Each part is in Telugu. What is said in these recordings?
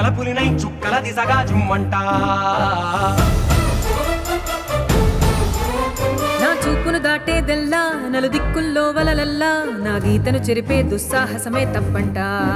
రెక్కల పులినై చుక్కల దిశగా జుమ్మంట నా చూపును దాటేదెల్లా నలు దిక్కుల్లో వలలల్లా నా గీతను చెరిపే దుస్సాహసమే తప్పంట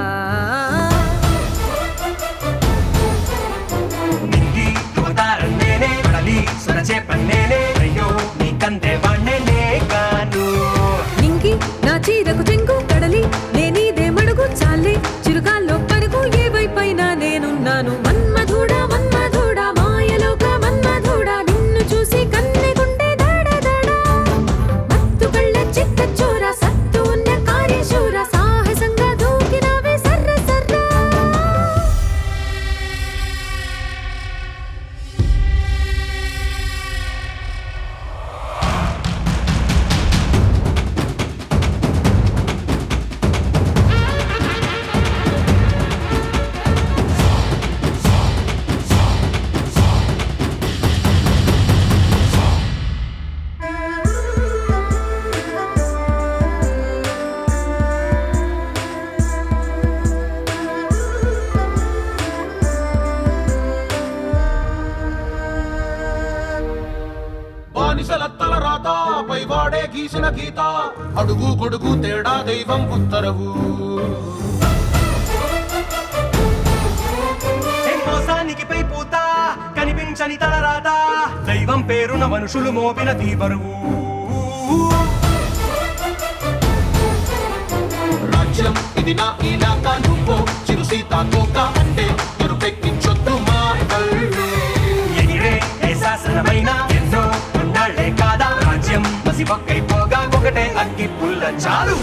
నింగి అవతారం నేనే కడలి సొరచే పన్నేనే అయ్యో నీ కందే వాణ్ణే కాను నింగి నా చీరకు చెంగు కడలి నేనీదే మడుగు చాలే చిరుగాల్లో పరుగు ఏ వైపైనా నేనున్నాను మన్మధుడా మన్మధుడా మాయలోక మన్మధుడా నిన్ను చూసి కన్నె గుండె దాడ దాడ మత్తు కళ్ళ చిత్త చోర సత్తు ఉన్న కార్యశూర సాహసంగా దూకినావే సర్ర సర్రా బానిసల తల రాత పై వాడే గీసిన గీత అడుగు గొడుగు తేడా దైవం ఉత్తరవు ఏ మోసానికి పై పూత కనిపించని తలరాత దైవం పేరున మనుషులు మోపిన తీబరువు రాజ్యం ఇది నా ఇలాకా నువ్వు చిరు సీతాకోక అంటే ఎరుపెక్కించొద్దు మా కళ్ళే ఎగిరే ఏ శాసనమైన ఎన్నో ఉన్నాళ్లే కాదా రాజ్యం మసి పక్కైపోగా ఒకటే అగ్గి పుల్ల చాలు